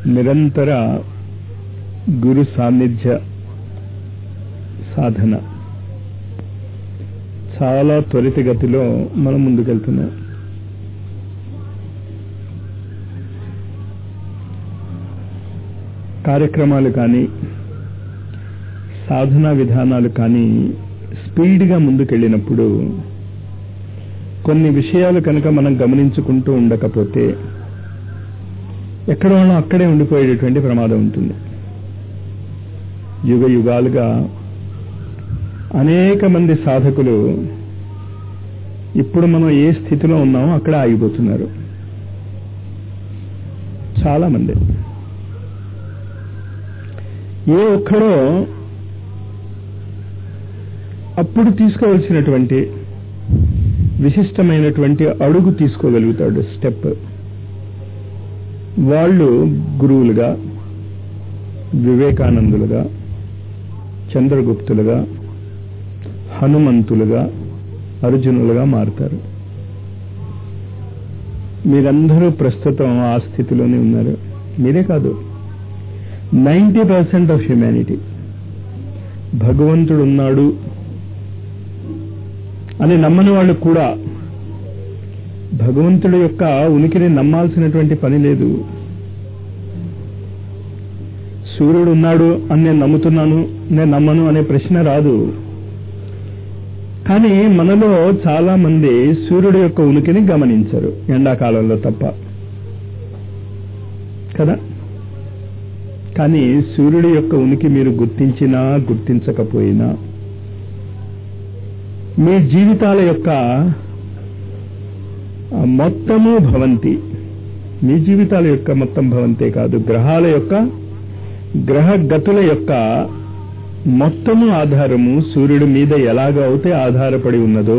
నిరంతర గురు సాన్నిధ్య సాధన చాలా త్వరితగతిలో మనం ముందుకెళ్తున్నాం కార్యక్రమాలు కానీ సాధనా విధానాలు కానీ స్పీడ్గా ముందుకెళ్ళినప్పుడు కొన్ని విషయాలు కనుక మనం గమనించుకుంటూ ఉండకపోతే ఎక్కడ వాళ్ళం అక్కడే ఉండిపోయేటటువంటి ప్రమాదం ఉంటుంది యుగ యుగాలుగా అనేక మంది సాధకులు ఇప్పుడు మనం ఏ స్థితిలో ఉన్నామో అక్కడ ఆగిపోతున్నారు చాలా మంది ఏ ఒక్కడో అప్పుడు తీసుకోవలసినటువంటి విశిష్టమైనటువంటి అడుగు తీసుకోగలుగుతాడు స్టెప్ వాళ్ళు గురువులుగా వివేకానందులుగా చంద్రగుప్తులుగా హనుమంతులుగా అర్జునులుగా మారుతారు మీరందరూ ప్రస్తుతం ఆ స్థితిలోనే ఉన్నారు మీరే కాదు నైంటీ పర్సెంట్ ఆఫ్ హ్యుమానిటీ భగవంతుడు ఉన్నాడు అని నమ్మని వాళ్ళు కూడా భగవంతుడి యొక్క ఉనికిని నమ్మాల్సినటువంటి పని లేదు సూర్యుడు ఉన్నాడు అని నేను నమ్ముతున్నాను నేను నమ్మను అనే ప్రశ్న రాదు కానీ మనలో చాలా మంది సూర్యుడు యొక్క ఉనికిని గమనించరు ఎండాకాలంలో తప్ప కదా కానీ సూర్యుడి యొక్క ఉనికి మీరు గుర్తించినా గుర్తించకపోయినా మీ జీవితాల యొక్క మొత్తము భవంతి మీ జీవితాల యొక్క మొత్తం భవంతే కాదు గ్రహాల యొక్క గ్రహ గతుల యొక్క మొత్తము ఆధారము సూర్యుడి మీద ఎలాగ అయితే ఆధారపడి ఉన్నదో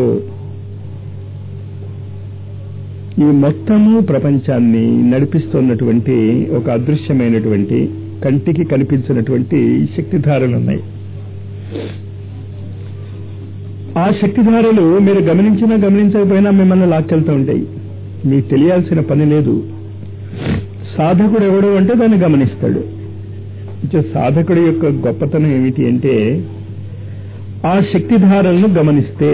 ఈ మొత్తము ప్రపంచాన్ని నడిపిస్తున్నటువంటి ఒక అదృశ్యమైనటువంటి కంటికి కనిపించినటువంటి శక్తిధారలు ఉన్నాయి ఆ శక్తిధారలు మీరు గమనించినా గమనించకపోయినా మిమ్మల్ని లాక్కెళ్తూ ఉంటాయి మీకు తెలియాల్సిన పని లేదు సాధకుడు ఎవడు అంటే దాన్ని గమనిస్తాడు సాధకుడి యొక్క గొప్పతనం ఏమిటి అంటే ఆ శక్తిధారలను గమనిస్తే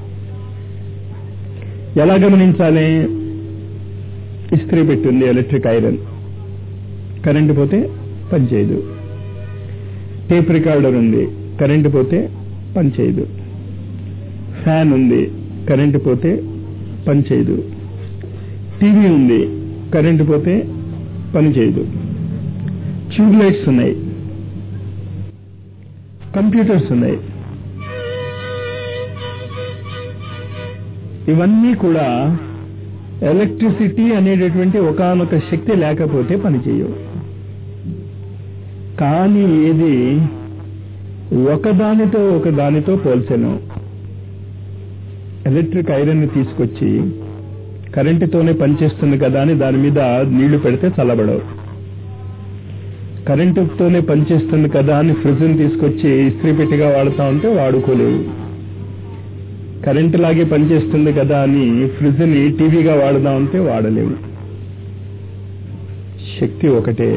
ఎలా గమనించాలి ఇస్త్రీ పెట్టింది ఎలక్ట్రిక్ ఐరన్ కరెంటు పోతే పనిచేయదు టేప్ రికార్డర్ ఉంది కరెంటు పోతే పనిచేయదు ఫ్యాన్ ఉంది కరెంటు పోతే పనిచేయదు టీవీ ఉంది కరెంటు పోతే పనిచేయదు ట్యూబ్ లైట్స్ ఉన్నాయి కంప్యూటర్స్ ఉన్నాయి ఇవన్నీ కూడా ఎలక్ట్రిసిటీ అనేటటువంటి ఒకనొక శక్తి లేకపోతే పనిచేయవు కానీ ఏది ఒకదానితో ఒకదానితో పోల్చెను ఎలక్ట్రిక్ ఐరన్ తీసుకొచ్చి కరెంటుతోనే పనిచేస్తుంది కదా అని దాని మీద నీళ్లు పెడితే చల్లబడవు కరెంటుతోనే పనిచేస్తుంది కదా అని ఫ్రిడ్జ్ని తీసుకొచ్చి ఇస్త్రీ పెట్టిగా వాడుతా ఉంటే వాడుకోలేవు కరెంటు లాగే పనిచేస్తుంది కదా అని ఫ్రిడ్జ్ని టీవీగా వాడదా ఉంటే వాడలేవు శక్తి ఒకటే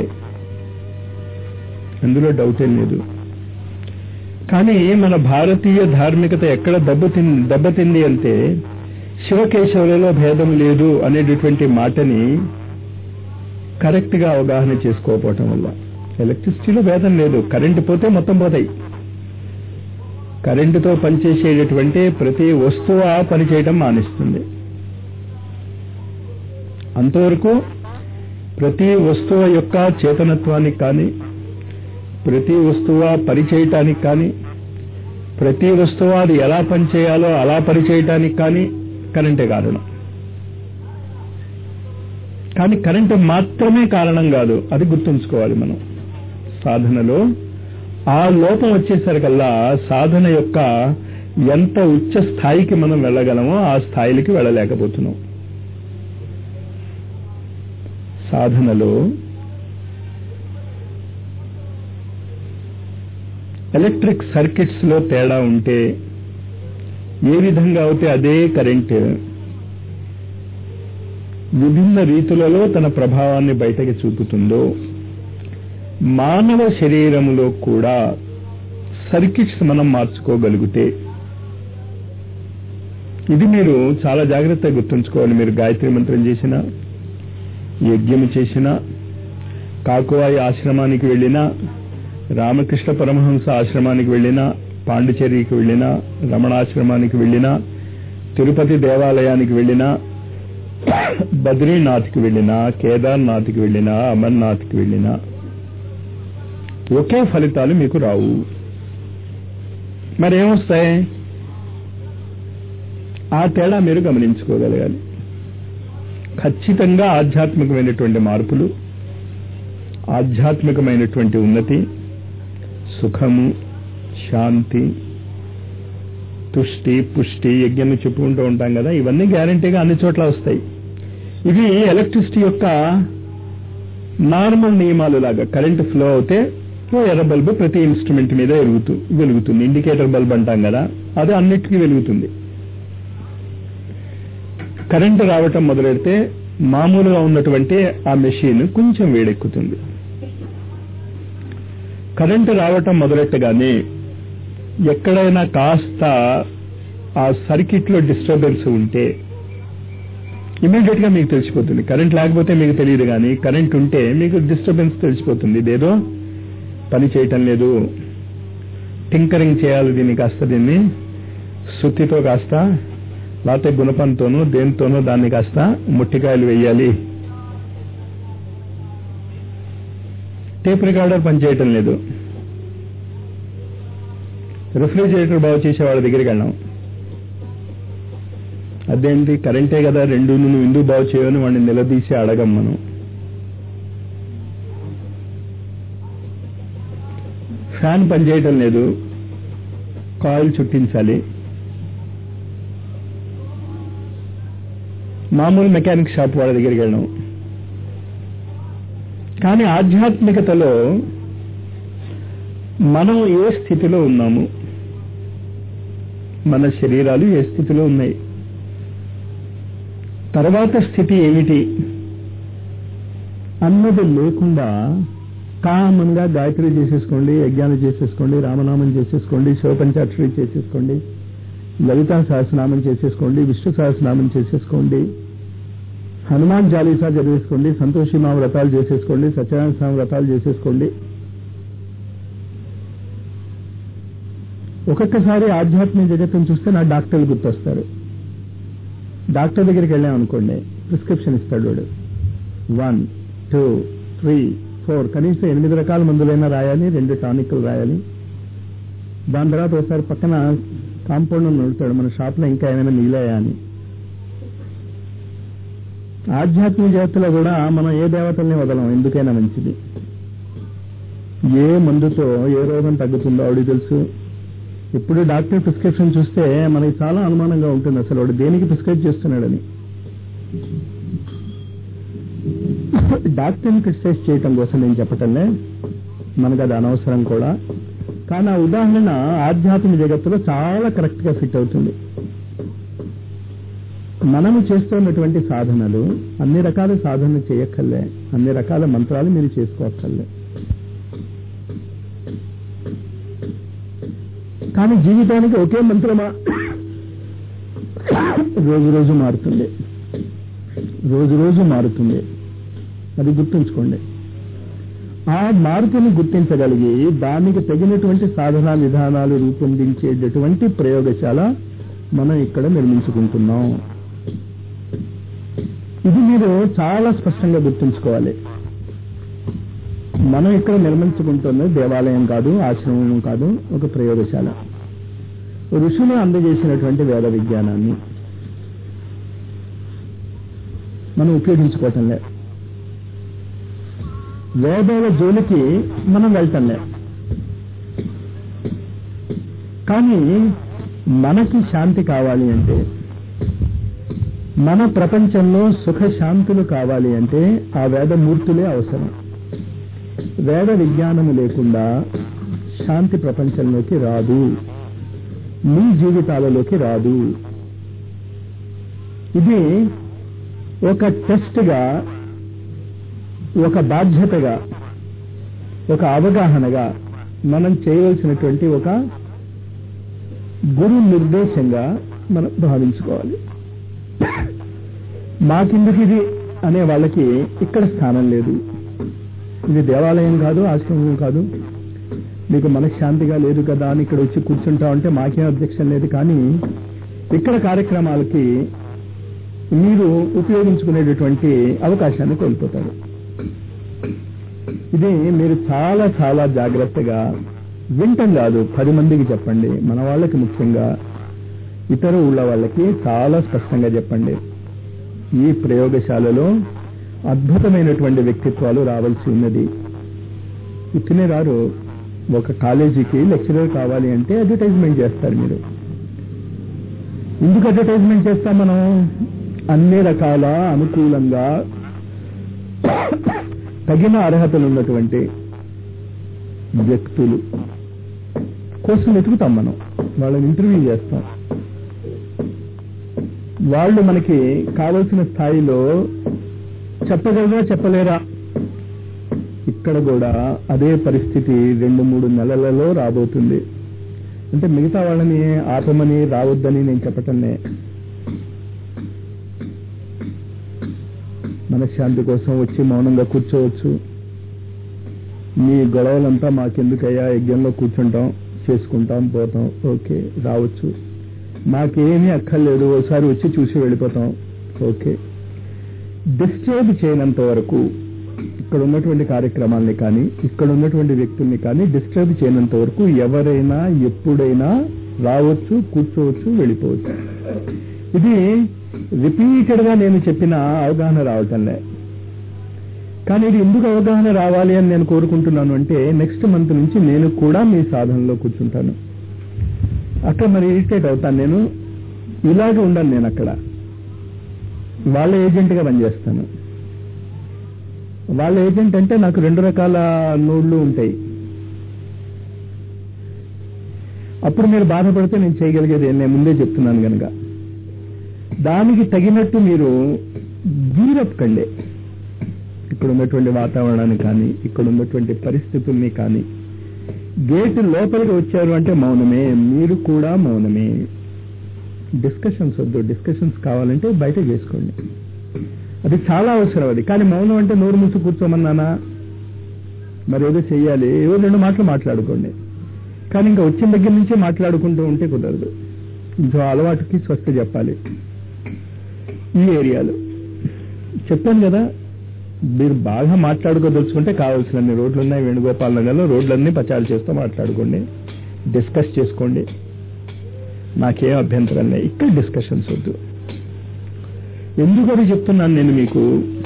అందులో డౌట్ ఏం లేదు కానీ మన భారతీయ ధార్మికత ఎక్కడ దెబ్బతింది దెబ్బతింది అంటే శివకేశవులలో భేదం లేదు అనేటటువంటి మాటని కరెక్ట్ గా అవగాహన చేసుకోకపోవటం వల్ల ఎలక్ట్రిసిటీలో భేదం లేదు కరెంటు పోతే మొత్తం పోతాయి కరెంటుతో పనిచేసేటటువంటి ప్రతి వస్తువు పనిచేయటం మానేస్తుంది అంతవరకు ప్రతి వస్తువు యొక్క చేతనత్వానికి కానీ ప్రతి వస్తువు పనిచేయటానికి కానీ ప్రతి వస్తువు అది ఎలా పనిచేయాలో అలా పనిచేయటానికి కానీ కరెంటే కారణం కానీ కరెంటు మాత్రమే కారణం కాదు అది గుర్తుంచుకోవాలి మనం సాధనలో ఆ లోపం వచ్చేసరికల్లా సాధన యొక్క ఎంత ఉచ్చ స్థాయికి మనం వెళ్ళగలమో ఆ స్థాయికి వెళ్ళలేకపోతున్నాం సాధనలో ఎలక్ట్రిక్ సర్కిట్స్ లో తేడా ఉంటే ఏ విధంగా అయితే అదే కరెంట్ విభిన్న రీతులలో తన ప్రభావాన్ని బయటకి చూపుతుందో మానవ శరీరములో కూడా సర్కిట్స్ మనం మార్చుకోగలిగితే ఇది మీరు చాలా జాగ్రత్తగా గుర్తుంచుకోవాలి మీరు గాయత్రి మంత్రం చేసినా యజ్ఞము చేసినా కాకువాయి ఆశ్రమానికి వెళ్ళినా రామకృష్ణ పరమహంస ఆశ్రమానికి వెళ్ళినా పాండిచేరికి వెళ్ళినా రమణాశ్రమానికి వెళ్ళినా తిరుపతి దేవాలయానికి వెళ్ళినా బద్రీనాథ్కి వెళ్ళినా కేదార్నాథ్కి వెళ్ళినా అమర్నాథ్కి వెళ్ళినా ఒకే ఫలితాలు మీకు రావు మరేమొస్తాయి ఆ తేడా మీరు గమనించుకోగలగాలి ఖచ్చితంగా ఆధ్యాత్మికమైనటువంటి మార్పులు ఆధ్యాత్మికమైనటువంటి ఉన్నతి సుఖము శాంతి తుష్టి పుష్టి యజ్ఞం చెప్పుకుంటూ ఉంటాం కదా ఇవన్నీ గ్యారంటీగా అన్ని చోట్ల వస్తాయి ఇవి ఎలక్ట్రిసిటీ యొక్క నార్మల్ నియమాలు లాగా కరెంట్ ఫ్లో అవుతే ఓ ఎర్ర బల్బు ప్రతి ఇన్స్ట్రుమెంట్ మీద వెలుగుతూ వెలుగుతుంది ఇండికేటర్ బల్బ్ అంటాం కదా అది అన్నిటికీ వెలుగుతుంది కరెంటు రావటం మొదలెడితే మామూలుగా ఉన్నటువంటి ఆ మెషిన్ కొంచెం వేడెక్కుతుంది కరెంటు రావటం మొదలెట్టగానే ఎక్కడైనా కాస్త ఆ సర్కిట్ లో డిస్టర్బెన్స్ ఉంటే ఇమీడియట్ గా మీకు తెలిసిపోతుంది కరెంట్ లేకపోతే మీకు తెలియదు కానీ కరెంట్ ఉంటే మీకు డిస్టర్బెన్స్ తెలిసిపోతుంది ఇదేదో పని చేయటం లేదు టింకరింగ్ చేయాలి దీన్ని కాస్త దీన్ని సుత్తితో కాస్త లేకపోతే గుణపంతోనూ దేనితోనూ దాన్ని కాస్త ముట్టికాయలు వేయాలి టేప్ రికార్డర్ పనిచేయటం లేదు రిఫ్రిజిరేటర్ బాగు చేసే వాళ్ళ దగ్గరికి వెళ్ళాం అదేంటి కరెంటే కదా రెండు నువ్వు ఎందుకు బాగు చేయని వాడిని నిలదీసి అడగం మనం ఫ్యాన్ పనిచేయటం లేదు కాయిల్ చుట్టించాలి మామూలు మెకానిక్ షాప్ వాళ్ళ దగ్గరికి వెళ్ళాం కానీ ఆధ్యాత్మికతలో మనం ఏ స్థితిలో ఉన్నాము మన శరీరాలు ఏ స్థితిలో ఉన్నాయి తర్వాత స్థితి ఏమిటి అన్నది లేకుండా కామన్ గా గాయత్రి చేసేసుకోండి యజ్ఞాలు చేసేసుకోండి రామనామం చేసేసుకోండి శివపంచాక్షరి చేసేసుకోండి లలితా సహస్రనామం చేసేసుకోండి విష్ణు సహస్రనామం చేసేసుకోండి హనుమాన్ చాలీసా చదివేసుకోండి సంతోషిమా వ్రతాలు చేసేసుకోండి సత్యనారాయణ స్వామి వ్రతాలు చేసేసుకోండి ఒక్కొక్కసారి ఆధ్యాత్మిక జగత్తును చూస్తే నా డాక్టర్లు గుర్తొస్తారు డాక్టర్ దగ్గరికి వెళ్ళాం అనుకోండి ప్రిస్క్రిప్షన్ ఇస్తాడు వాడు వన్ టూ త్రీ ఫోర్ కనీసం ఎనిమిది రకాల మందులైనా రాయాలి రెండు టానిక్లు రాయాలి దాని తర్వాత ఒకసారి పక్కన కాంపౌండ్ నడుతాడు మన షాప్లో ఇంకా ఏమైనా మిగిలాయా అని ఆధ్యాత్మిక జగత్తులో కూడా మనం ఏ దేవతల్ని వదలం ఎందుకైనా మంచిది ఏ మందుతో ఏ రోగం తగ్గుతుందో ఆవిడ తెలుసు ఇప్పుడు డాక్టర్ ప్రిస్క్రిప్షన్ చూస్తే మనకి చాలా అనుమానంగా ఉంటుంది అసలు వాడు దేనికి ప్రిస్క్రైబ్ చేస్తున్నాడని డాక్టర్ని క్రిటిసైజ్ చేయటం కోసం నేను చెప్పటంలే మనకు అది అనవసరం కూడా కానీ ఆ ఉదాహరణ ఆధ్యాత్మిక జగత్తులో చాలా కరెక్ట్ గా ఫిట్ అవుతుంది మనము చేస్తున్నటువంటి సాధనలు అన్ని రకాల సాధనలు చేయక్కర్లే అన్ని రకాల మంత్రాలు మీరు చేసుకోక్కర్లే కానీ జీవితానికి ఒకే మంత్రమా రోజు రోజు మారుతుంది రోజు రోజు మారుతుంది అది గుర్తుంచుకోండి ఆ మార్పుని గుర్తించగలిగి దానికి తగినటువంటి సాధనా విధానాలు రూపొందించేటటువంటి ప్రయోగశాల మనం ఇక్కడ నిర్మించుకుంటున్నాం ఇది మీరు చాలా స్పష్టంగా గుర్తుంచుకోవాలి మనం ఇక్కడ నిర్మించుకుంటున్న దేవాలయం కాదు ఆశ్రమం కాదు ఒక ప్రయోగశాల ఋషులు అందజేసినటువంటి వేద విజ్ఞానాన్ని మనం ఉపయోగించుకోవటంలే వేదాల జోలికి మనం వెళ్తాంలే కానీ మనకి శాంతి కావాలి అంటే మన ప్రపంచంలో సుఖ శాంతులు కావాలి అంటే ఆ వేదమూర్తులే అవసరం వేద విజ్ఞానము లేకుండా శాంతి ప్రపంచంలోకి రాదు మీ జీవితాలలోకి రాదు ఇది ఒక టెస్ట్గా ఒక బాధ్యతగా ఒక అవగాహనగా మనం చేయవలసినటువంటి ఒక గురు నిర్దేశంగా మనం భావించుకోవాలి మాకిందుకు ఇది అనే వాళ్ళకి ఇక్కడ స్థానం లేదు ఇది దేవాలయం కాదు ఆశ్రమం కాదు మీకు మనశ్శాంతిగా లేదు కదా అని ఇక్కడ వచ్చి కూర్చుంటా ఉంటే మాకేం అబ్జెక్షన్ లేదు కానీ ఇక్కడ కార్యక్రమాలకి మీరు ఉపయోగించుకునేటటువంటి అవకాశాన్ని కోల్పోతారు ఇది మీరు చాలా చాలా జాగ్రత్తగా వింటం కాదు పది మందికి చెప్పండి మన వాళ్ళకి ముఖ్యంగా ఇతర ఊళ్ళ వాళ్ళకి చాలా స్పష్టంగా చెప్పండి ఈ ప్రయోగశాలలో అద్భుతమైనటువంటి వ్యక్తిత్వాలు రావాల్సి ఉన్నది ఇట్లనే రారు ఒక కాలేజీకి లెక్చరర్ కావాలి అంటే అడ్వర్టైజ్మెంట్ చేస్తారు మీరు ఎందుకు అడ్వర్టైజ్మెంట్ చేస్తాం మనం అన్ని రకాల అనుకూలంగా తగిన అర్హతలు ఉన్నటువంటి వ్యక్తులు కోసం వెతుకుతాం మనం వాళ్ళని ఇంటర్వ్యూ చేస్తాం వాళ్ళు మనకి కావలసిన స్థాయిలో చెప్పగలరా చెప్పలేరా ఇక్కడ కూడా అదే పరిస్థితి రెండు మూడు నెలలలో రాబోతుంది అంటే మిగతా వాళ్ళని ఆపమని రావద్దని నేను చెప్పటంలే మనశ్శాంతి కోసం వచ్చి మౌనంగా కూర్చోవచ్చు మీ గొడవలంతా మాకెందుకయ్యా యజ్ఞంలో కూర్చుంటాం చేసుకుంటాం పోతాం ఓకే రావచ్చు మాకేమీ అక్కర్లేదు ఒకసారి వచ్చి చూసి వెళ్ళిపోతాం ఓకే డిస్టర్బ్ చేయనంత వరకు ఇక్కడ ఉన్నటువంటి కార్యక్రమాల్ని కానీ ఇక్కడ ఉన్నటువంటి వ్యక్తుల్ని కానీ డిస్టర్బ్ చేయనంత వరకు ఎవరైనా ఎప్పుడైనా రావచ్చు కూర్చోవచ్చు వెళ్ళిపోవచ్చు ఇది రిపీటెడ్ గా నేను చెప్పిన అవగాహన రావటంలే కానీ ఇది ఎందుకు అవగాహన రావాలి అని నేను కోరుకుంటున్నాను అంటే నెక్స్ట్ మంత్ నుంచి నేను కూడా మీ సాధనలో కూర్చుంటాను అక్కడ మరి ఇరిటేట్ అవుతాను నేను ఇలాగే ఉండను నేను అక్కడ వాళ్ళ ఏజెంట్గా పనిచేస్తాను వాళ్ళ ఏజెంట్ అంటే నాకు రెండు రకాల నోడ్లు ఉంటాయి అప్పుడు మీరు బాధపడితే నేను చేయగలిగేది ఏం నేను ముందే చెప్తున్నాను కనుక దానికి తగినట్టు మీరు గీరప్పకండి ఇక్కడ ఉన్నటువంటి వాతావరణాన్ని కానీ ఇక్కడ ఉన్నటువంటి పరిస్థితుల్ని కానీ గేటు లోపలికి వచ్చారు అంటే మౌనమే మీరు కూడా మౌనమే డిస్కషన్స్ వద్దు డిస్కషన్స్ కావాలంటే బయట చేసుకోండి అది చాలా అవసరం అది కానీ మౌనం అంటే నోరు మూసి కూర్చోమన్నానా మరి ఏదో చెయ్యాలి ఏదో రెండు మాటలు మాట్లాడుకోండి కానీ ఇంకా వచ్చిన దగ్గర నుంచే మాట్లాడుకుంటూ ఉంటే కుదరదు ఇంకో అలవాటుకి స్వస్థ చెప్పాలి ఈ ఏరియాలో చెప్పాను కదా మీరు బాగా మాట్లాడుకోదలుచుకుంటే కావాల్సినన్ని రోడ్లు ఉన్నాయి వేణుగోపాల్ నగర్లో రోడ్లన్నీ పచాలు చేస్తూ మాట్లాడుకోండి డిస్కస్ చేసుకోండి నాకేం అభ్యంతరం లేదు ఇక్కడ డిస్కషన్స్ వద్దు ఎందుకు అది చెప్తున్నాను నేను మీకు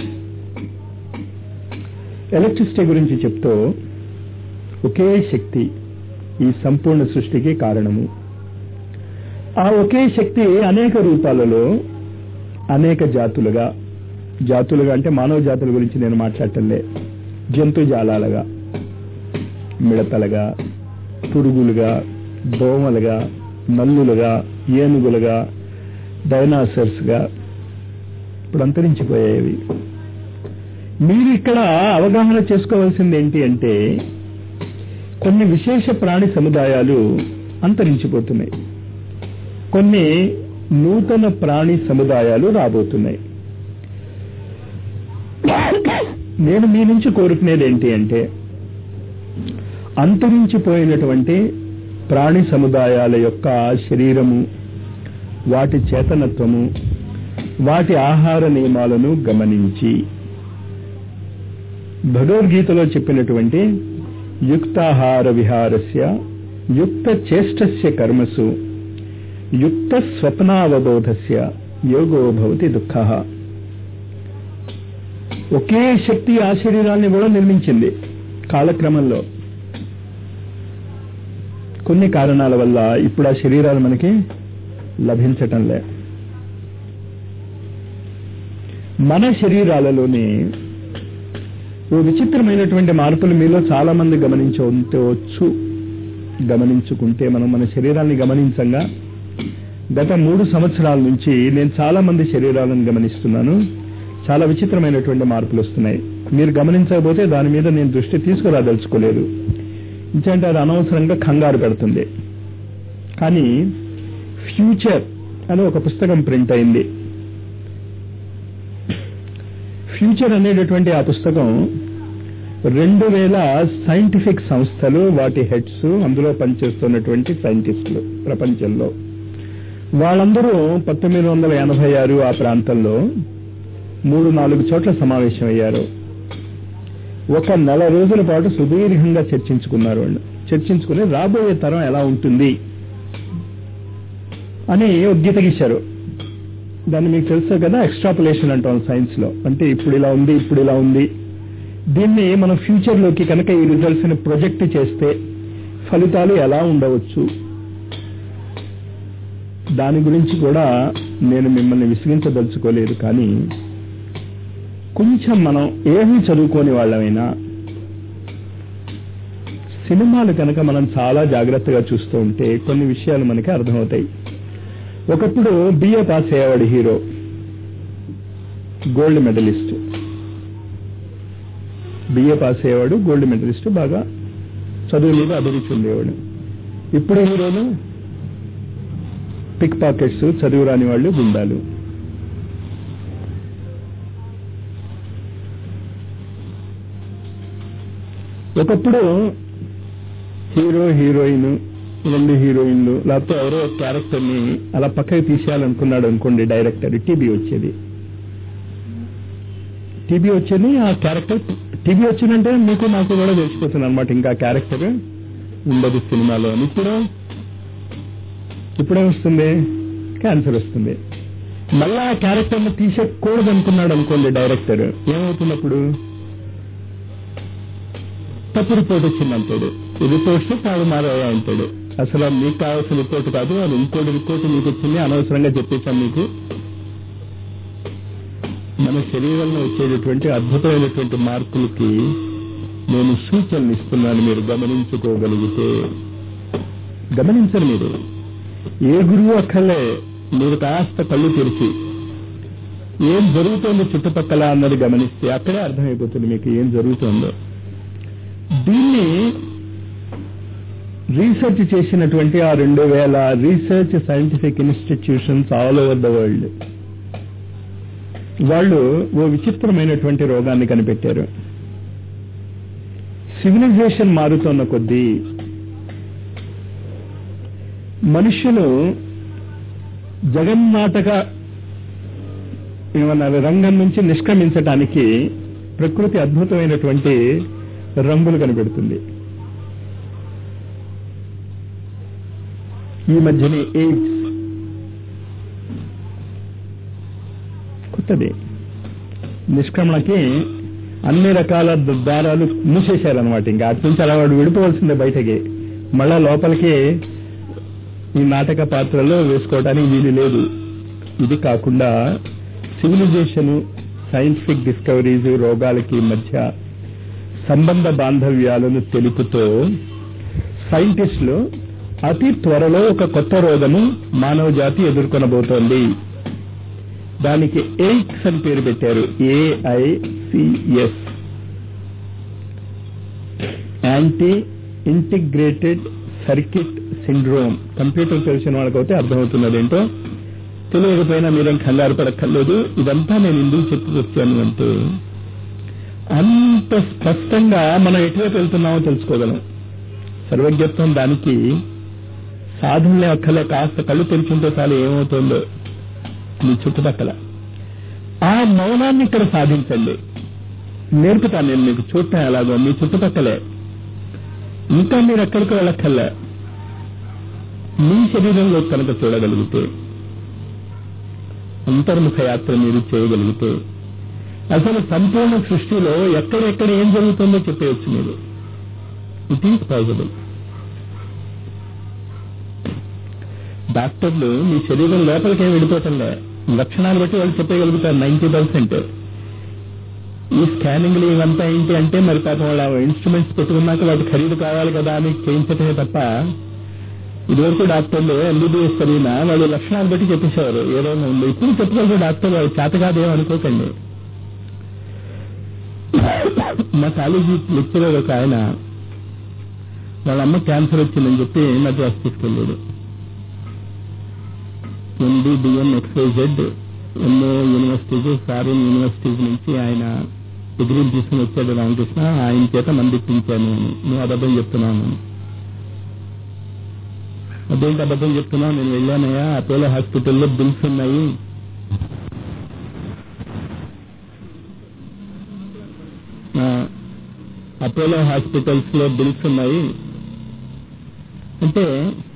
ఎలక్ట్రిసిటీ గురించి చెప్తూ ఒకే శక్తి ఈ సంపూర్ణ సృష్టికి కారణము ఆ ఒకే శక్తి అనేక రూపాలలో అనేక జాతులుగా జాతులుగా అంటే మానవ జాతుల గురించి నేను మాట్లాడటంలే జంతు జాలాలుగా మిడతలుగా పురుగులుగా దోమలుగా నల్లులుగా ఏనుగులుగా డైనాసర్స్గా ఇప్పుడు అంతరించిపోయేవి మీరు ఇక్కడ అవగాహన చేసుకోవాల్సింది ఏంటి అంటే కొన్ని విశేష ప్రాణి సముదాయాలు అంతరించిపోతున్నాయి కొన్ని నూతన ప్రాణి సముదాయాలు రాబోతున్నాయి నేను మీ నుంచి కోరుకునేది ఏంటి అంటే అంతరించిపోయినటువంటి ప్రాణి సముదాయాల యొక్క శరీరము వాటి చేతనత్వము వాటి ఆహార నియమాలను గమనించి భగవద్గీతలో చెప్పినటువంటి యుక్తాహార విహారస్య యుక్త చేష్టస్య కర్మసు యుక్త స్వప్నావబోధస్య యోగో భవతి దుఃఖ ఒకే శక్తి ఆ శరీరాన్ని కూడా నిర్మించింది కాలక్రమంలో కొన్ని కారణాల వల్ల ఇప్పుడు ఆ శరీరాలు మనకి లభించటం లే మన శరీరాలలోని ఓ విచిత్రమైనటువంటి మార్పులు మీలో చాలా మంది గమనించవచ్చు గమనించుకుంటే మనం మన శరీరాన్ని గమనించంగా గత మూడు సంవత్సరాల నుంచి నేను చాలా మంది శరీరాలను గమనిస్తున్నాను చాలా విచిత్రమైనటువంటి మార్పులు వస్తున్నాయి మీరు గమనించకపోతే దాని మీద నేను దృష్టి తీసుకురాదలుచుకోలేదు ఎందుకంటే అది అనవసరంగా కంగారు పెడుతుంది కానీ ఫ్యూచర్ అని ఒక పుస్తకం ప్రింట్ అయింది ఫ్యూచర్ అనేటటువంటి ఆ పుస్తకం రెండు వేల సైంటిఫిక్ సంస్థలు వాటి హెడ్స్ అందులో పనిచేస్తున్నటువంటి సైంటిస్టులు ప్రపంచంలో వాళ్ళందరూ పంతొమ్మిది వందల ఎనభై ఆరు ఆ ప్రాంతంలో మూడు నాలుగు చోట్ల సమావేశమయ్యారు ఒక నెల రోజుల పాటు సుదీర్ఘంగా చర్చించుకున్నారు వాళ్ళు చర్చించుకుని రాబోయే తరం ఎలా ఉంటుంది అని ఉద్గీత గీశారు దాన్ని మీకు తెలుసు కదా ఎక్స్ట్రాపులేషన్ అంటాం సైన్స్ లో అంటే ఇప్పుడు ఇలా ఉంది ఇప్పుడు ఇలా ఉంది దీన్ని మనం ఫ్యూచర్ లోకి కనుక ఈ రిజల్ట్స్ ని ప్రొజెక్ట్ చేస్తే ఫలితాలు ఎలా ఉండవచ్చు దాని గురించి కూడా నేను మిమ్మల్ని విసిగించదలుచుకోలేదు కానీ కొంచెం మనం ఏమీ చదువుకోని వాళ్ళమైనా సినిమాలు కనుక మనం చాలా జాగ్రత్తగా చూస్తూ ఉంటే కొన్ని విషయాలు మనకి అర్థమవుతాయి ఒకప్పుడు బిఏ పాస్ అయ్యేవాడు hero gold medalist B A pass అయ్యేవాడు గోల్డ్ మెడలిస్ట్ బాగా చదువు మీద అభిరుచి ఉండేవాడు ఇప్పుడు హీరోలు పిక్ పాకెట్స్ చదువు రాని వాళ్ళు గుండాలు ఒకప్పుడు హీరో హీరోయిన్ రెండు హీరోయిన్లు లేకపోతే ఎవరో క్యారెక్టర్ ని అలా పక్కకి తీసేయాలనుకున్నాడు అనుకోండి డైరెక్టర్ టీబీ వచ్చేది టీబీ వచ్చేది ఆ క్యారెక్టర్ టీబీ వచ్చిందంటే మీకు నాకు కూడా తెలిసిపోతుంది అనమాట ఇంకా క్యారెక్టర్ ఉండదు సినిమాలో అని ఇప్పుడు ఇప్పుడే వస్తుంది క్యాన్సర్ వస్తుంది మళ్ళా ఆ క్యారెక్టర్ ని తీసేయకూడదు అనుకున్నాడు అనుకోండి డైరెక్టర్ ఏమవుతున్నప్పుడు తప్పు రిపోర్ట్ వచ్చింది అంటాడు రిపోర్ట్స్ తాడు మారయ్యా అంటాడు అసలు మీకు కావాల్సిన రిపోర్ట్ కాదు అది ఇంకోటి రిపోర్ట్ మీకు వచ్చింది అనవసరంగా చెప్పేశాం మీకు మన శరీరంలో వచ్చేటటువంటి అద్భుతమైనటువంటి మార్పులకి నేను సూచనలు ఇస్తున్నాను మీరు గమనించుకోగలిగితే గమనించరు మీరు ఏ గురువు అక్కర్లే మీరు కాస్త కళ్ళు తెరిచి ఏం జరుగుతోంది చుట్టుపక్కల అన్నది గమనిస్తే అక్కడే అర్థమైపోతుంది మీకు ఏం జరుగుతుందో దీన్ని రీసెర్చ్ చేసినటువంటి ఆ రెండు వేల research scientific institutions all over the world వాళ్ళు ఓ విచిత్రమైనటువంటి రోగాన్ని కనిపెట్టారు సివిలైజేషన్ మారుతున్న కొద్దీ మనుషులు జగన్నాటక ఏమన్నారు రంగం నుంచి నిష్క్రమించటానికి ప్రకృతి అద్భుతమైనటువంటి రంగులు కనిపెడుతుంది ఈ మధ్యనే ఎయిడ్స్ కొత్తది నిష్క్రమణకి అన్ని రకాల దారాలు మూసేశారనమాట ఇంకా అటు నుంచి అలా వాడు విడిపోవాల్సిందే బయటకి మళ్ళా లోపలికి ఈ నాటక పాత్రలో వేసుకోవడానికి వీలు లేదు ఇది కాకుండా సివిలైజేషన్ సైంటిఫిక్ డిస్కవరీస్ రోగాలకి మధ్య సంబంధ బాంధవ్యాలను తెలుపుతూ సైంటిస్టులు అతి త్వరలో ఒక కొత్త రోగము మానవ జాతి ఎదుర్కొనబోతోంది దానికి ఎయిక్స్ అని పేరు పెట్టారు A I C S anti integrated circuit syndrome computer తెలిసిన వాళ్ళకైతే అర్థమవుతున్నది ఏంటో తెలియకపోయినా మీరేం కంగారు పడక్కర్లేదు ఇదంతా నేను ఎందుకు చెప్పి వచ్చాను అంటే అంత స్పష్టంగా మనం ఎటువైపు వెళ్తున్నామో తెలుసుకోగలం సర్వజ్ఞత్వం దానికి సాధనలే అక్కలే కాస్త కళ్ళు తెరిచుంటే చాలు ఏమవుతుందో మీ చుట్టుపక్కల ఆ మౌనాన్ని ఇక్కడ సాధించండి నేర్పుతాను నేను మీకు చూడటం ఎలాగో మీ చుట్టుపక్కలే ఇంకా మీరు ఎక్కడికి వెళ్ళక్కర్లే మీ శరీరంలో కనుక చూడగలిగితే అంతర్ముఖ యాత్ర మీరు చేయగలిగితే అసలు సంపూర్ణ సృష్టిలో ఎక్కడెక్కడ ఏం జరుగుతుందో చెప్పేయచ్చు మీరు ఇట్ ఈస్ పాసిబుల్ డాక్టర్లు మీ శరీరం లోపలికే వెళ్ళిపోతుండే లక్షణాలు బట్టి వాళ్ళు చెప్పగలుగుతారు నైన్టీ పర్సెంట్ ఈ స్కానింగ్లు ఇవంతా ఏంటి అంటే మరి పాపం వాళ్ళ ఇన్స్ట్రుమెంట్స్ పెట్టుకున్నాక వాటి ఖరీదు కావాలి కదా అని చేయించటమే తప్ప ఇదివరకు డాక్టర్లు ఎంబీబీఎస్ చదివిన వాళ్ళు లక్షణాలు బట్టి చెప్పేసేవారు ఏదైనా ఉంది ఇప్పుడు చెప్పగలరు డాక్టర్ వాళ్ళు చేత కాదేమో అనుకోకండి మా కాలేజీ లెక్చరర్ ఒక ఆయన వాళ్ళ అమ్మ క్యాన్సర్ వచ్చిందని చెప్పి మద్రాసు తీసుకెళ్ళాడు ఎండి డిఎం ఎక్స్వైజెడ్ ఎన్నో యూనివర్సిటీస్ ఫారిన్ యూనివర్సిటీస్ నుంచి ఆయన డిగ్రీలు తీసుకుని వచ్చాడు రామకృష్ణ ఆయన చేత మందిప్పించాను నేను నువ్వు అబద్ధం చెప్తున్నాను అదేంటి అబద్ధం చెప్తున్నావు నేను వెళ్ళానయ్యా అపోలో హాస్పిటల్లో బిల్స్ ఉన్నాయి ఆ, అపోలో హాస్పిటల్స్ లో బిల్స్ ఉన్నాయి అంటే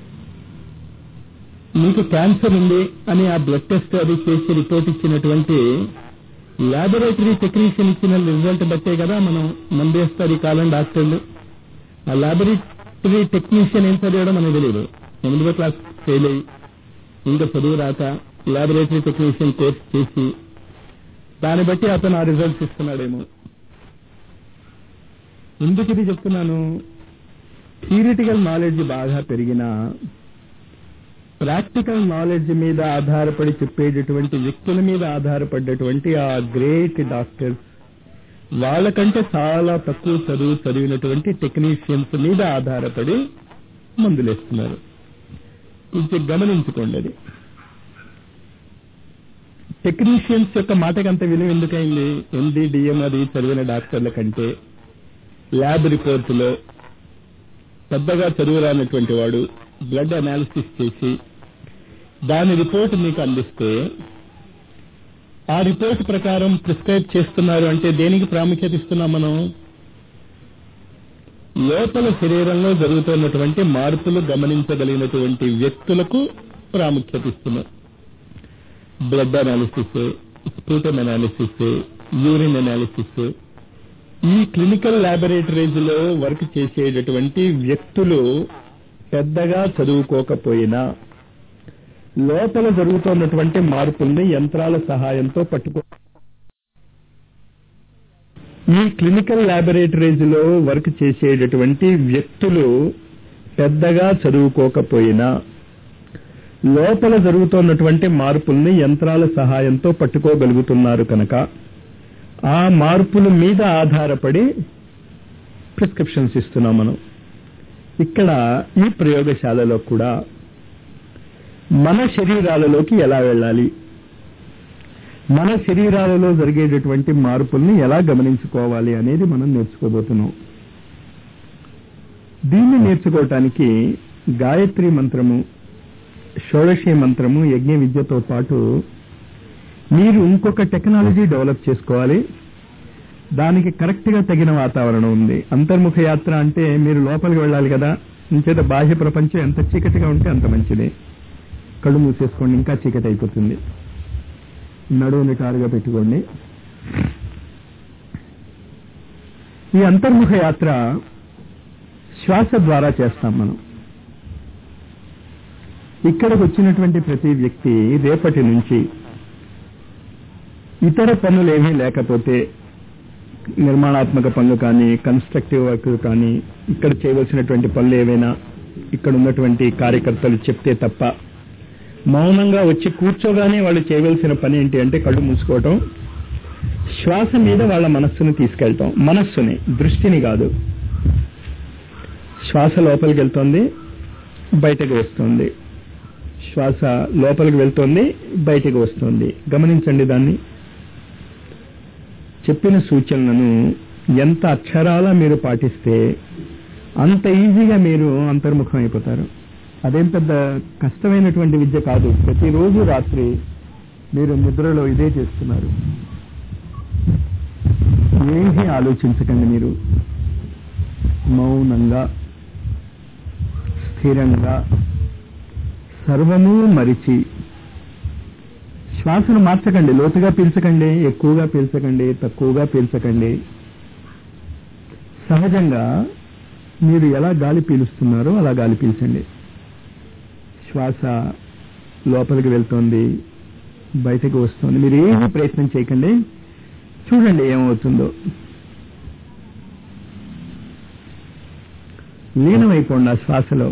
మీకు క్యాన్సర్ ఉంది అని ఆ బ్లడ్ టెస్ట్ అది చేసి రిపోర్ట్ ఇచ్చినటువంటి లాబొరేటరీ టెక్నీషియన్ ఇచ్చిన రిజల్ట్ బట్టే కదా మనం మందేస్తారు ఈ కాలం డాక్టర్లు ఆ లాబొరేటరీ టెక్నీషియన్ ఏం చదివాడో మనకు తెలియదు ఎనిమిదో క్లాస్ ఫెయిల్ అయ్యి ఇంకా చదువు రాక లాబొరేటరీ టెక్నీషియన్ కోర్స్ చేసి దాన్ని బట్టి అతను ఆ రిజల్ట్స్ ఇస్తున్నాడేమో ఎందుకు ఇది చెప్తున్నాను థియరిటికల్ నాలెడ్జ్ బాగా పెరిగినా ప్రాక్టికల్ నాలెడ్జ్ మీద ఆధారపడి చెప్పేటటువంటి వ్యక్తుల మీద ఆధారపడ్డటువంటి ఆ గ్రేట్ డాక్టర్స్ వాళ్ళకంటే చాలా తక్కువ చదువు చదివినటువంటి టెక్నీషియన్స్ మీద ఆధారపడి మందులేస్తున్నారు కొంచెం గమనించుకోండి అది టెక్నీషియన్స్ యొక్క మాటకి అంత విలువ ఎందుకైంది ఎండి డిఎం అది చదివిన డాక్టర్ల కంటే ల్యాబ్ రిపోర్టులో పెద్దగా చదువు రానటువంటి వాడు బ్లడ్ అనాలిసిస్ చేసి దాని రిపోర్ట్ మీకు అందిస్తే ఆ రిపోర్ట్ ప్రకారం ప్రిస్క్రైబ్ చేస్తున్నారు అంటే దేనికి ప్రాముఖ్యత ఇస్తున్నాం మనం లోపల శరీరంలో జరుగుతున్నటువంటి మార్పులు గమనించగలిగినటువంటి వ్యక్తులకు ప్రాముఖ్యత ఇస్తున్నాం blood analysis sputum analysis urine analysis ఈ క్లినికల్ ల్యాబొరేటరీస్ లో వర్క్ చేసేటటువంటి వ్యక్తులు పెద్దగా చదువుకోకపోయినా లోపల జరుగుతున్నటువంటి మార్పుల్ని యంత్రాల సహాయంతో పట్టుకో ఈ క్లినికల్ ల్యాబొరేటరీస్ లో వర్క్ చేసేటటువంటి వ్యక్తులు పెద్దగా చదువుకోకపోయినా లోపల జరుగుతున్నటువంటి మార్పుల్ని యంత్రాల సహాయంతో పట్టుకోగలుగుతున్నారు కనుక ఆ మార్పుల మీద ఆధారపడి ప్రిస్క్రిప్షన్స్ ఇస్తున్నాం మనం ఇక్కడ ఈ ప్రయోగశాలలో కూడా మన శరీరాలలోకి ఎలా వెళ్ళాలి మన శరీరాలలో జరిగేటటువంటి మార్పుల్ని ఎలా గమనించుకోవాలి అనేది మనం నేర్చుకోబోతున్నాం దీన్ని నేర్చుకోవటానికి గాయత్రి మంత్రము షోడశి మంత్రము యజ్ఞ విద్యతో పాటు మీరు ఇంకొక టెక్నాలజీ డెవలప్ చేసుకోవాలి దానికి కరెక్ట్ గా తగిన వాతావరణం ఉంది అంతర్ముఖ యాత్ర అంటే మీరు లోపలికి వెళ్ళాలి కదా ఇంచేత బాహ్య ప్రపంచం ఎంత చీకటిగా ఉంటే అంత మంచిది కళ్ళు మూసేసుకోండి ఇంకా చీకటి అయిపోతుంది నడువు నిటారుగా పెట్టుకోండి ఈ అంతర్ముఖ యాత్ర శ్వాస ద్వారా చేస్తాం మనం ఇక్కడికి వచ్చినటువంటి ప్రతి వ్యక్తి రేపటి నుంచి ఇతర పనులు ఏమీ లేకపోతే నిర్మాణాత్మక పనులు కానీ కన్స్ట్రక్టివ్ వర్క్ కానీ ఇక్కడ చేయవలసినటువంటి పనులు ఏవైనా ఇక్కడ ఉన్నటువంటి కార్యకర్తలు చెప్తే తప్ప మౌనంగా వచ్చి కూర్చోగానే వాళ్ళు చేయవలసిన పని ఏంటి అంటే కళ్ళు మూసుకోవటం శ్వాస మీద వాళ్ళ మనస్సును తీసుకెళ్ళటం మనస్సుని దృష్టిని కాదు శ్వాస లోపలికి వెళ్తోంది బయటకు వస్తుంది శ్వాస లోపలికి వెళ్తోంది బయటకు వస్తుంది గమనించండి దాన్ని చెప్పిన సూచనలను ఎంత అక్షరాల మీరు పాటిస్తే అంత ఈజీగా మీరు అంతర్ముఖం అయిపోతారు అదేం పెద్ద కష్టమైనటువంటి విద్య కాదు ప్రతిరోజు రాత్రి మీరు నిద్రలో ఇదే చేస్తున్నారు ఏమీ ఆలోచించకండి మీరు మౌనంగా స్థిరంగా సర్వము మరిచి శ్వాసను మార్చకండి లోతుగా పీల్చకండి ఎక్కువగా పీల్చకండి తక్కువగా పీల్చకండి సహజంగా మీరు ఎలా గాలి పీలుస్తున్నారో అలా గాలి పీల్చండి శ్వాస లోపలికి వెళ్తోంది బయటకు వస్తుంది మీరు ఏమీ ప్రయత్నం చేయకండి చూడండి ఏమవుతుందో లీనమైపోండి ఆ శ్వాసలో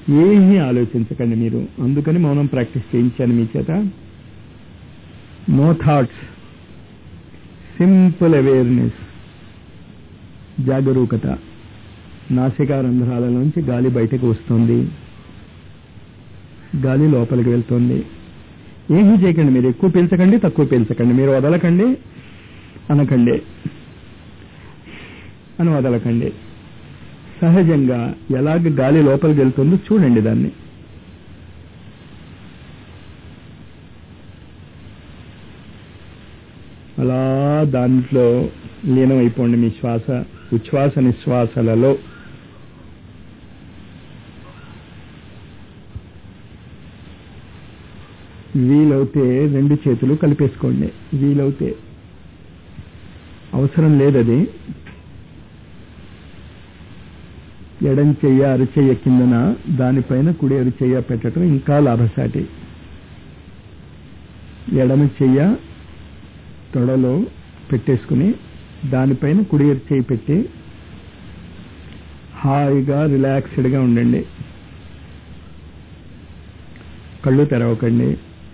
ఏమీ ఆలోచించకండి మీరు అందుకని మౌనం ప్రాక్టీస్ చేయించాను మీ చేత నో థాట్స్ సింపుల్ అవేర్నెస్ జాగరూకత నాసికా రంధ్రాలలోంచి గాలి బయటకు వస్తుంది గాలి లోపలికి వెళ్తుంది ఏమీ చేయకండి మీరు ఎక్కువ పీల్చకండి తక్కువ పీల్చకండి మీరు వదలకండి అనకండి అని వదలకండి సహజంగా ఎలాగ గాలి లోపలికి వెళ్తుందో చూడండి దాన్ని అలా దాంట్లో లీనమైపోండి మీ శ్వాస ఉచ్ఛ్వాస నిశ్వాసలలో వీలవుతే రెండు చేతులు కలిపేసుకోండి వీలవుతే అవసరం లేదది ఎడం చెయ్య అరచెయ్య కిందన దానిపైన కుడి అరిచెయ్య పెట్టడం ఇంకా లాభసాటి ఎడమ చెయ్య తొడలో పెట్టేసుకుని దానిపైన కుడి అరిచెయ్యి పెట్టి హాయిగా రిలాక్స్డ్గా ఉండండి కళ్ళు తెరవకండి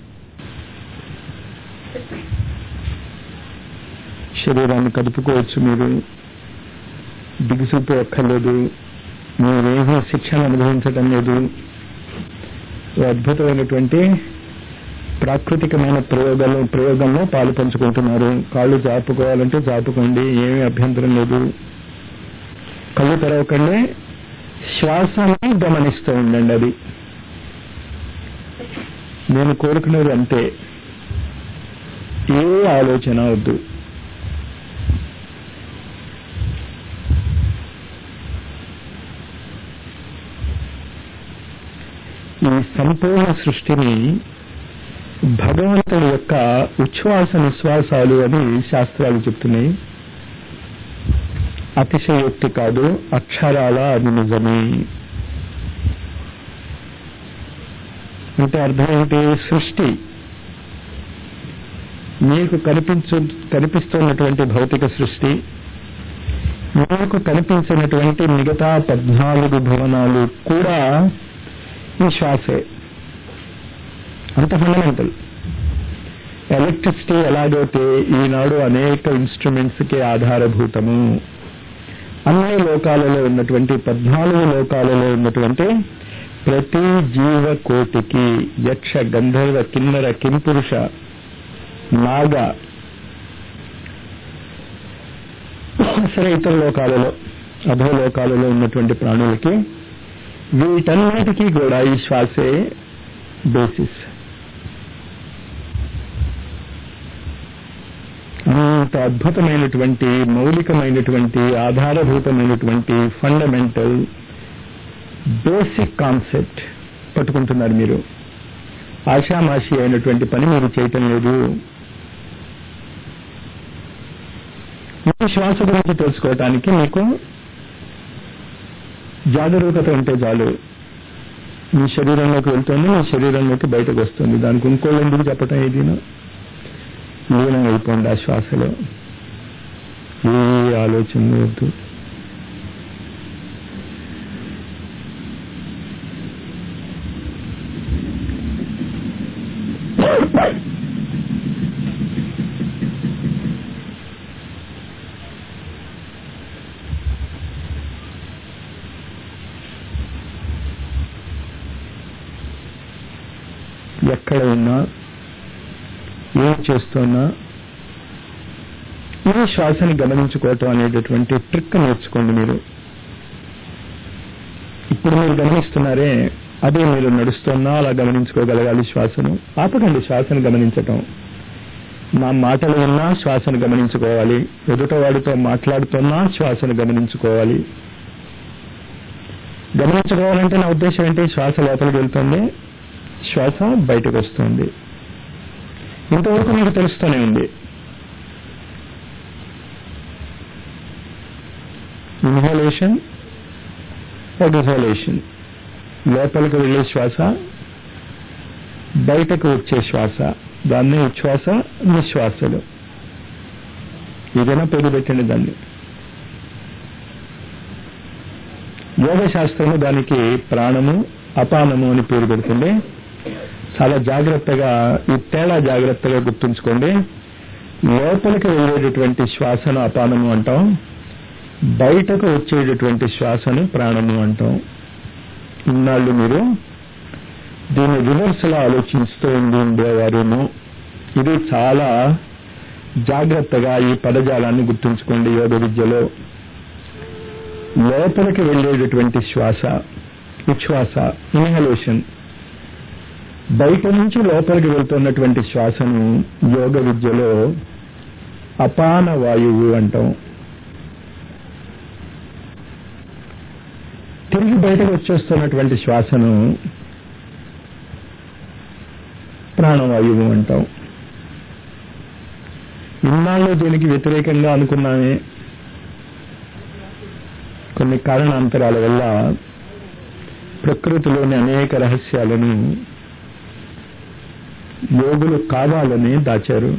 శరీరాన్ని కదుపుకోవచ్చు మీరు దిగుసూపు ఎక్కర్లేదు మీరేమీ శిక్షణ అనుభవించటం లేదు ఓ అద్భుతమైనటువంటి ప్రాకృతికమైన ప్రయోగాలు ప్రయోగంలో పాలు పంచుకుంటున్నారు కాళ్ళు జాపుకోవాలంటే జాపుకోండి ఏమీ అభ్యంతరం లేదు కళ్ళు తెరవకండి శ్వాసని గమనిస్తూ ఉండండి అది నేను కోరుకునేది అంతే ఏ ఆలోచన వద్దు ఈ సంపూర్ణ సృష్టిని భగవంతుడి యొక్క ఉచ్ఛ్వాస నిశ్వాసాలు అని శాస్త్రాలు చెప్తున్నాయి అతిశయోక్తి కాదు అక్షరాల అది నిజమే అంటే అర్థం ఏంటి సృష్టి మీకు కనిపించు కనిపిస్తున్నటువంటి భౌతిక సృష్టి మీకు కనిపించినటువంటి మిగతా పద్నాలుగు భవనాలు కూడా ఈ శ్వాసే అంత ఫండమెంటల్ ఎలక్ట్రిసిటీ ఎలాగైతే ఈనాడు అనేక ఇన్స్ట్రుమెంట్స్ కి ఆధారభూతము అన్ని లోకాలలో ఉన్నటువంటి పద్నాలుగు లోకాలలో ఉన్నటువంటి ప్రతి జీవకోటికి యక్ష గంధర్వ కిన్నర కింపురుష నాగ సరే ఇతర లోకాలలో అధోలోకాలలో ఉన్నటువంటి ప్రాణులకి వీటన్నిటికీ కూడా ఈ శ్వాసే బేసిస్ అంత అద్భుతమైనటువంటి మౌలికమైనటువంటి ఆధారభూతమైనటువంటి ఫండమెంటల్ బేసిక్ కాన్సెప్ట్ పట్టుకుంటున్నారు మీరు ఆషామాషి అయినటువంటి పని మీరు చేయటం లేదు ఈ శ్వాస గురించి తెలుసుకోవటానికి మీకు జాగరూకత ఉంటే చాలు మీ శరీరంలోకి వెళ్తుంది మీ శరీరంలోకి బయటకు వస్తుంది దానికి ఇంకోళ్ళు ఎందుకు చెప్పటం ఏదైనా లీనం అయిపోండి ఆ శ్వాసలో ఏ ఆలోచన వద్దు ఎక్కడ ఉన్నా ఏం చేస్తున్నా ఈ శ్వాసని గమనించుకోవటం అనేటటువంటి ట్రిక్ నేర్చుకోండి మీరు ఇప్పుడు మీరు గమనిస్తున్నారే అదే మీరు నడుస్తున్నా అలా గమనించుకోగలగాలి శ్వాసను ఆపకండి శ్వాసను గమనించటం నా మాటలు ఉన్నా శ్వాసను గమనించుకోవాలి ఎదుట వాడితో మాట్లాడుతున్నా శ్వాసను గమనించుకోవాలి గమనించుకోవాలంటే నా ఉద్దేశం ఏంటి శ్వాస లోపలికి వెళ్తుంది శ్వాస బయటకు వస్తుంది ఇంతవరకు మీకు తెలుస్తూనే ఉంది ఇన్హలేషన్ ఎగ్జలేషన్ లోపలికి వెళ్ళే శ్వాస బయటకు వచ్చే శ్వాస దాన్ని ఉచ్ఛ్వాస నిశ్వాసలు ఏదైనా పేరు పెట్టండి దాన్ని యోగ శాస్త్రము దానికి ప్రాణము అపానము అని పేరు పెడుతుంది చాలా జాగ్రత్తగా ఈ తేడా జాగ్రత్తగా గుర్తుంచుకోండి లోపలికి వెళ్ళేటటువంటి శ్వాసను అపానము అంటాం బయటకు వచ్చేటటువంటి శ్వాసను ప్రాణము అంటాం ఇన్నాళ్ళు మీరు దీన్ని రివర్స్ లో ఆలోచిస్తూ ఉండి ఉండేవారేమో ఇది చాలా జాగ్రత్తగా ఈ పదజాలాన్ని గుర్తుంచుకోండి యోగ విద్యలో లోపలికి వెళ్ళేటటువంటి శ్వాస ఉచ్ఛ్వాస ఇన్హలేషన్ బయట నుంచి లోపలికి వెళ్తున్నటువంటి శ్వాసను యోగ విద్యలో అపాన వాయువు అంటాం తిరిగి బయటకు వచ్చేస్తున్నటువంటి శ్వాసను ప్రాణవాయువు అంటాం ఇన్నాళ్ళు దీనికి వ్యతిరేకంగా అనుకున్నామే కొన్ని కారణాంతరాల వల్ల ప్రకృతిలోని అనేక రహస్యాలను యోగులు కావాలని దాచారు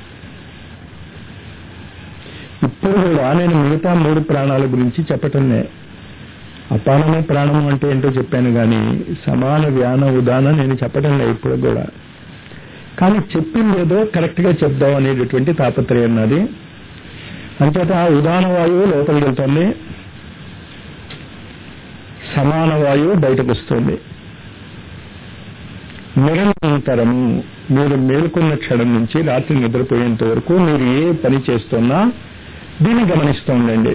ఇప్పుడు కూడా నేను మిగతా మూడు ప్రాణాల గురించి చెప్పటంలే అపానము ప్రాణము అంటే ఏంటో చెప్పాను కానీ సమాన వ్యాన ఉదాన నేను చెప్పటంలే ఇప్పుడు కూడా కానీ చెప్పింది ఏదో కరెక్ట్ గా చెప్దాం అనేటటువంటి తాపత్రయం ఉన్నది అంచేత ఆ ఉదాన వాయువు లోపలికి వెళ్తుంది సమాన వాయువు బయటకు వస్తుంది నిరంతరము మీరు మేలుకున్న క్షణం నుంచి రాత్రి నిద్రపోయేంత వరకు మీరు ఏ పని చేస్తున్నా దీన్ని గమనిస్తూ ఉండండి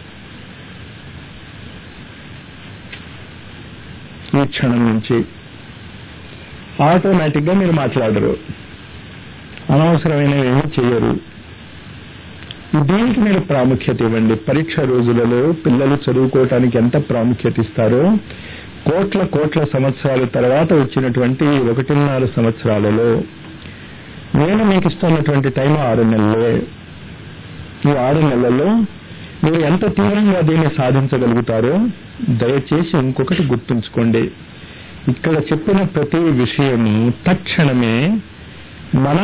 ఈ క్షణం నుంచి ఆటోమేటిక్ గా మీరు మాట్లాడరు అనవసరమైనవి ఏమీ చేయరు దీనికి మీరు ప్రాముఖ్యత ఇవ్వండి పరీక్ష రోజులలో పిల్లలు చదువుకోవటానికి ఎంత ప్రాముఖ్యత ఇస్తారో కోట్ల కోట్ల సంవత్సరాల తర్వాత వచ్చినటువంటి ఒకటిన్నర సంవత్సరాలలో నేను మీకు ఇస్తున్నటువంటి టైం ఆరు నెలలే ఈ ఆరు నెలల్లో మీరు ఎంత తీవ్రంగా దీన్ని సాధించగలుగుతారో దయచేసి ఇంకొకటి గుర్తుంచుకోండి ఇక్కడ చెప్పిన ప్రతి విషయము తక్షణమే మన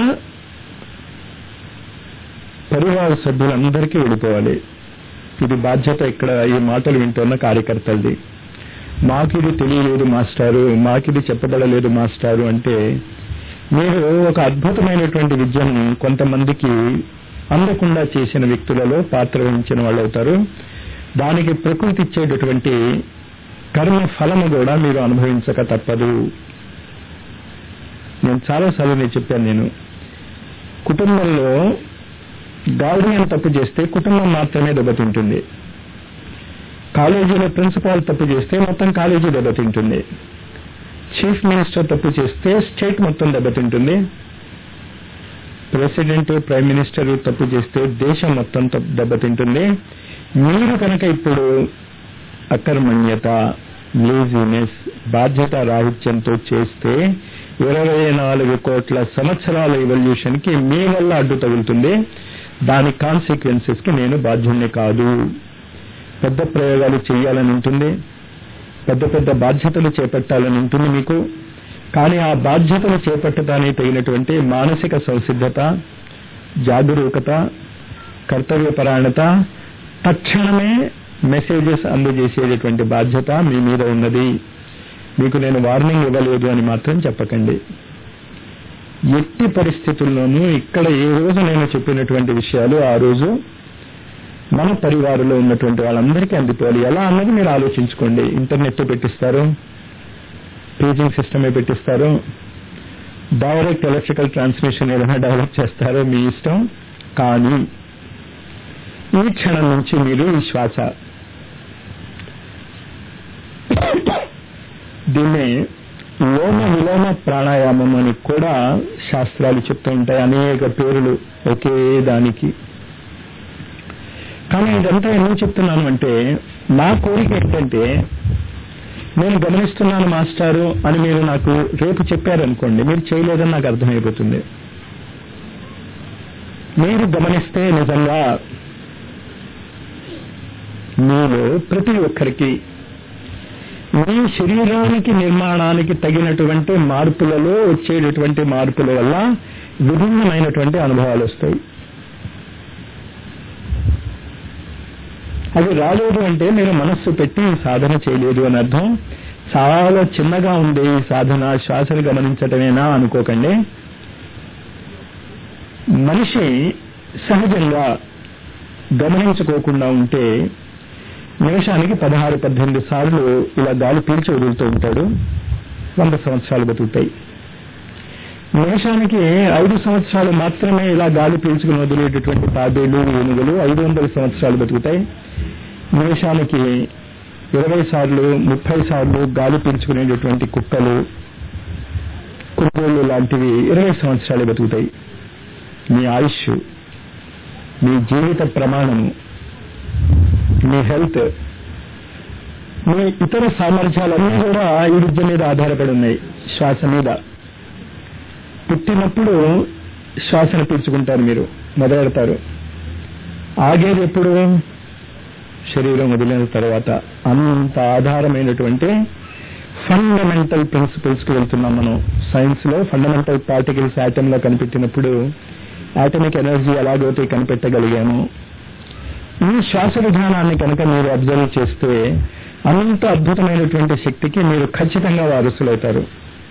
పరివార సభ్యులందరికీ వెళ్ళిపోవాలి ఇది బాధ్యత ఇక్కడ ఈ మాటలు వింటున్న కార్యకర్తలది మాకిది తెలియలేదు మాస్టారు మాకిది చెప్పబడలేదు మాస్టారు అంటే మీరు ఒక అద్భుతమైనటువంటి విద్యను కొంతమందికి అందకుండా చేసిన వ్యక్తులలో పాత్ర వహించిన వాళ్ళు అవుతారు దానికి ప్రకృతి ఇచ్చేటటువంటి కర్మ ఫలము కూడా మీరు అనుభవించక తప్పదు నేను చాలాసార్లు నేను చెప్పాను నేను కుటుంబంలో గార్డియన్ తప్పు చేస్తే కుటుంబం మాత్రమే దెబ్బతింటుంది కాలేజీలో ప్రిన్సిపాల్ తప్పు చేస్తే మొత్తం కాలేజీ దెబ్బతింటుంది చీఫ్ మినిస్టర్ తప్పు చేస్తే స్టేట్ మొత్తం దెబ్బతింటుంది ప్రెసిడెంట్ ప్రైమ్ మినిస్టర్ తప్పు చేస్తే దేశం మొత్తం తప్పు దెబ్బతింటుంది మీరు కనుక ఇప్పుడు అకర్మణ్యత లేజినెస్ బాధ్యత రాహిత్యంతో చేస్తే ఇరవై నాలుగు కోట్ల సంవత్సరాల ఎవల్యూషన్ కి మీ వల్ల అడ్డు తగులుతుంది దాని కాన్సిక్వెన్సెస్ కి నేను బాధ్యుణ్ణి కాదు పెద్ద ప్రయోగాలు చేయాలని ఉంటుంది పెద్ద పెద్ద బాధ్యతలు చేపట్టాలని ఉంటుంది మీకు కానీ ఆ బాధ్యతలు చేపట్టడానికి తగినటువంటి మానసిక సంసిద్ధత జాగరూకత కర్తవ్యపరాయణత తక్షణమే మెసేజెస్ అందజేసేటటువంటి బాధ్యత మీ మీద ఉన్నది మీకు నేను వార్నింగ్ ఇవ్వలేదు అని మాత్రం చెప్పకండి ఎట్టి పరిస్థితుల్లోనూ ఇక్కడ ఏ రోజు నేను చెప్పినటువంటి విషయాలు ఆ రోజు మన పరివారంలో ఉన్నటువంటి వాళ్ళందరికీ అందిపోవాలి ఎలా అన్నది మీరు ఆలోచించుకోండి ఇంటర్నెట్ పెట్టిస్తారు పేజింగ్ సిస్టమే పెట్టిస్తారు డైరెక్ట్ ఎలక్ట్రికల్ ట్రాన్స్మిషన్ ఏదైనా డెవలప్ చేస్తారో మీ ఇష్టం కానీ ఈ క్షణం నుంచి మీరు ఈ శ్వాస దీన్ని లోమ విలోమ ప్రాణాయామం అని కూడా శాస్త్రాలు చెప్తూ ఉంటాయి అనేక పేర్లు ఒకే దానికి కానీ ఇదంతా ఎందుకు చెప్తున్నాను అంటే నా కోరిక ఏంటంటే నేను గమనిస్తున్నాను మాస్టారు అని మీరు నాకు రేపు చెప్పారనుకోండి మీరు చేయలేదని నాకు అర్థమైపోతుంది మీరు గమనిస్తే నిజంగా మీలో ప్రతి ఒక్కరికి మీ శరీరానికి నిర్మాణానికి తగినటువంటి మార్పులలో వచ్చేటటువంటి మార్పుల వల్ల విభిన్నమైనటువంటి అనుభవాలు వస్తాయి అవి రాలేదు అంటే మీరు మనస్సు పెట్టి సాధన చేయలేదు అని అర్థం చాలా చిన్నగా ఉంది ఈ సాధన శ్వాసను గమనించటమేనా అనుకోకండి మనిషి సహజంగా గమనించుకోకుండా ఉంటే నిమిషానికి పదహారు పద్దెనిమిది సార్లు ఇలా గాలి పీల్చి వదులుతూ ఉంటాడు వంద సంవత్సరాలు బతుకుతాయి నిమిషానికి ఐదు సంవత్సరాలు మాత్రమే ఇలా గాలి పీల్చుకుని వదిలేటటువంటి తాబేళ్లు ఏనుగులు ఐదు వందల సంవత్సరాలు బతుకుతాయి నిమిషానికి ఇరవై సార్లు ముప్పై సార్లు గాలి పీల్చుకునేటటువంటి కుక్కలు కుక్కలు లాంటివి ఇరవై సంవత్సరాలు బతుకుతాయి మీ ఆయుష్ మీ జీవిత ప్రమాణము మీ హెల్త్ మీ ఇతర సామర్థ్యాలన్నీ కూడా ఈ విద్య మీద ఆధారపడి ఉన్నాయి శ్వాస మీద పుట్టినప్పుడు శ్వాసను పీల్చుకుంటారు మీరు మొదలెడతారు ఆగేది ఎప్పుడు శరీరం వదిలిన తర్వాత అంత ఆధారమైనటువంటి ఫండమెంటల్ ప్రిన్సిపల్స్ కి వెళ్తున్నాం మనం సైన్స్ లో ఫండమెంటల్ పార్టికల్స్ ఆటమ్ లో కనిపెట్టినప్పుడు ఆటమిక్ ఎనర్జీ ఎలాగైతే కనిపెట్టగలిగాము ఈ శ్వాస విధానాన్ని కనుక మీరు అబ్జర్వ్ చేస్తే అంత అద్భుతమైనటువంటి శక్తికి మీరు ఖచ్చితంగా వారసులవుతారు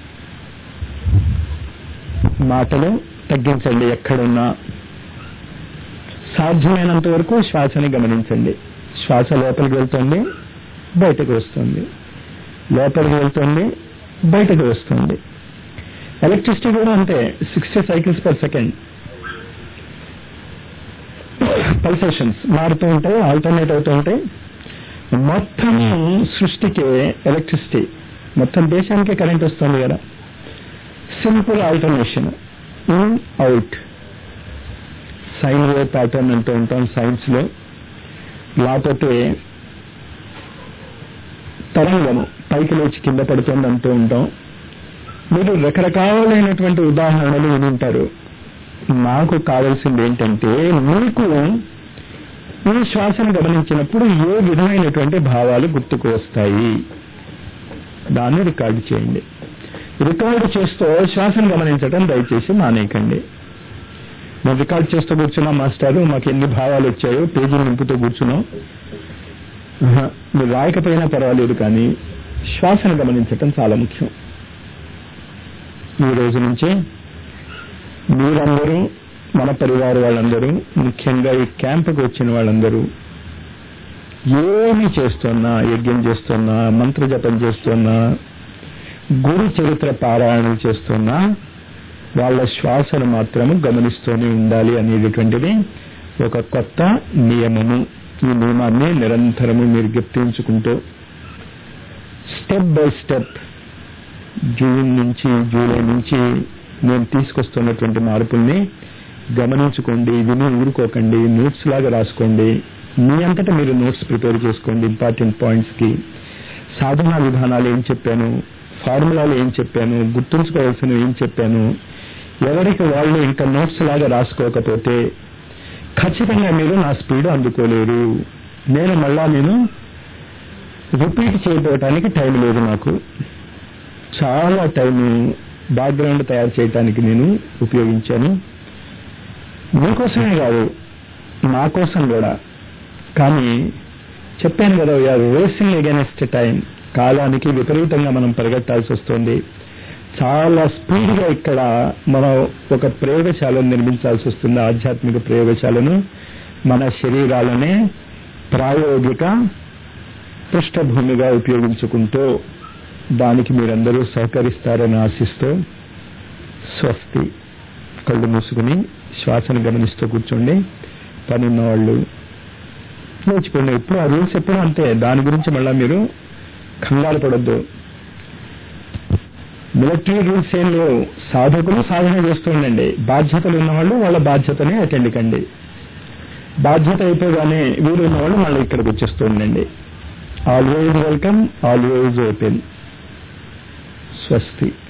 మాటలు తగ్గించండి ఎక్కడున్నా సాధ్యమైనంత వరకు శ్వాసని గమనించండి శ్వాస లోపలికి వెళ్తుంది బయటకు వస్తుంది లోపలికి వెళ్తుంది బయటకు వస్తుంది ఎలక్ట్రిసిటీ కూడా అంతే sixty cycles per second pulsations మారుతూ ఉంటాయి ఆల్టర్నేట్ అవుతూ ఉంటాయి మొత్తం సృష్టికి ఎలక్ట్రిసిటీ మొత్తం దేశానికే కరెంట్ వస్తుంది కదా simple alternation in out sine wave pattern అంటూ ఉంటాం సైన్స్ లో లేకపోతే తరంగము పైకి లేచి కింద పడుతుంది అంటూ ఉంటాం మీరు రకరకాలైనటువంటి ఉదాహరణలు విని ఉంటారు నాకు కావాల్సింది ఏంటంటే మీకు ఈ శ్వాసను గమనించినప్పుడు ఏ విధమైనటువంటి భావాలు గుర్తుకు వస్తాయి దాన్ని రికార్డు చేయండి రికార్డు చేస్తూ శ్వాసను గమనించడం దయచేసి మానేయకండి మేము రికార్డ్ చేస్తూ కూర్చున్నాం మాస్టారు మాకు ఎన్ని భావాలు వచ్చాయో పేజీ నింపుతూ కూర్చున్నాం ఆహా, మీరు రాయకపోయినా పర్వాలేదు కానీ శ్వాసను గమనించటం చాలా ముఖ్యం ఈ రోజు నుంచి మీరందరూ మన పరివార వాళ్ళందరూ ముఖ్యంగా ఈ క్యాంపుకి వచ్చిన వాళ్ళందరూ ఏమి చేస్తున్నా యజ్ఞం చేస్తున్నా మంత్ర జపం చేస్తున్నా గురు చరిత్ర పారాయణం చేస్తున్నా వాళ్ళ శ్వాసను మాత్రము గమనిస్తూనే ఉండాలి అనేటటువంటిది ఒక కొత్త నియమము ఈ నియమాన్ని నిరంతరము మీరు గుర్తించుకుంటూ స్టెప్ బై స్టెప్ జూన్ నుంచి జూలై నుంచి నేను తీసుకొస్తున్నటువంటి మార్పుల్ని గమనించుకోండి విని ఊరుకోకండి నోట్స్ లాగా రాసుకోండి మీ అంతటా మీరు నోట్స్ ప్రిపేర్ చేసుకోండి ఇంపార్టెంట్ పాయింట్స్ కి సాధనా విధానాలు ఏం చెప్పాను ఫార్ములాలు ఏం చెప్పాను గుర్తుంచుకోవాల్సినవి ఏం చెప్పాను ఎవరికి వాళ్ళు ఇంకా నోట్స్ లాగా రాసుకోకపోతే ఖచ్చితంగా మీరు నా స్పీడ్ అందుకోలేరు నేను మళ్ళా నేను రిపీట్ చేయబోవటానికి టైం లేదు నాకు చాలా టైం బ్యాక్గ్రౌండ్ తయారు చేయడానికి నేను ఉపయోగించాను మీకోసమే కాదు నా కోసం కూడా కానీ చెప్పాను కదా వీఆర్ రేసింగ్ అగెనెస్ట్ టైం కాలానికి విపరీతంగా మనం పరిగెట్టాల్సి వస్తుంది చాలా స్పీడ్ గా ఇక్కడ మనం ఒక ప్రయోగశాలను నిర్మించాల్సి వస్తుంది ఆధ్యాత్మిక ప్రయోగశాలను మన శరీరాలనే ప్రాయోగిక పృష్ఠభూమిగా ఉపయోగించుకుంటూ దానికి మీరందరూ సహకరిస్తారని ఆశిస్తూ స్వస్తి కళ్ళు మూసుకుని శ్వాసను గమనిస్తూ కూర్చోండి పని ఉన్న వాళ్ళు నేర్చుకోండి ఎప్పుడు ఆ రూల్స్ ఎప్పుడు అంతే దాని గురించి మళ్ళా మీరు కంగారు పడొద్దు మిలిటరీ రూల్స్ ఏం లేవు సాధకులు సాధన చేస్తూ ఉండండి బాధ్యతలు ఉన్నవాళ్ళు వాళ్ళ బాధ్యతని అటెండ్ కండి బాధ్యత అయిపోగానే వీరు ఉన్నవాళ్ళు మళ్ళీ ఇక్కడికి వచ్చేస్తూ ఉండండి ఆల్వేజ్ వెల్కమ్ ఆల్వేజ్ ఓపెన్ స్వస్తి